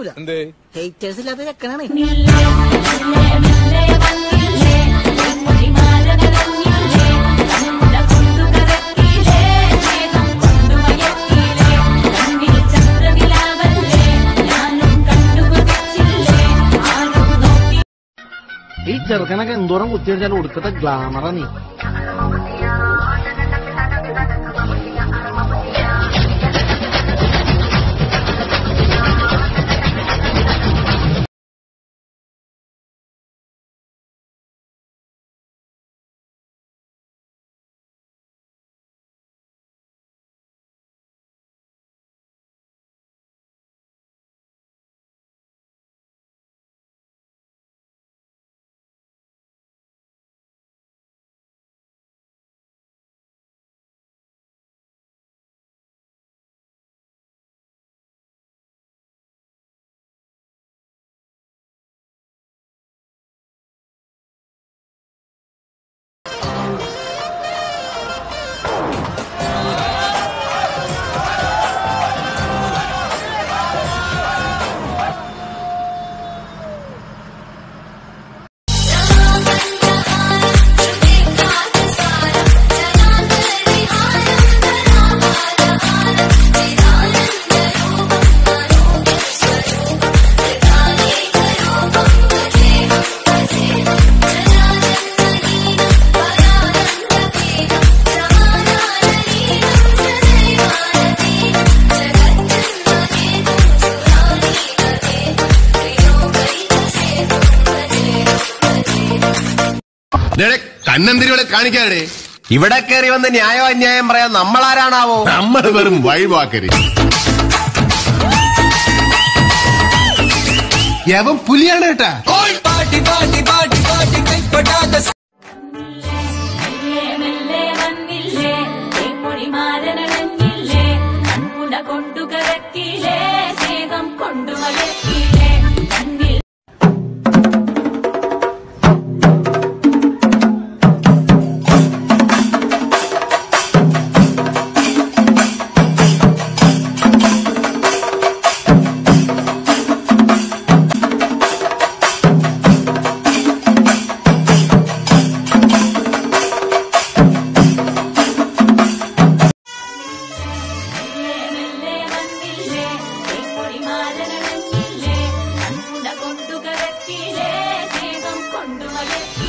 പറ്റൂല എന്തേ ഹേറ്റേഴ്സ് ഇല്ലാത്ത ചെക്കനാണ് ഈ ചെറുക്കനൊക്കെ എന്തോരം കുത്തിയടിച്ചാലും ഒടുക്കത്തെ ഗ്ലാമറാ നീ കണ്ണന്തിരികളെ കാണിക്കാടെ ഇവിടെ കയറി വന്ന് ന്യായോ അന്യായം പറയാൻ നമ്മളാരാണാവോ നമ്മൾ വെറും വഴിവാക്കര് യവൻ പുലിയാണ് കേട്ടാ കൊണ്ടുകരക്കിലേ സ്നേഹം കൊണ്ടുവരക്കിലേ കണ്ണിൽ മെല്ലെ വന്നില്ലേ കൊടിമാരനണിഞ്ഞില്ലേ കണ്ണുട കൊണ്ടുകരക്കിലേ സ്നേഹം കൊണ്ടുവരക്കിലേ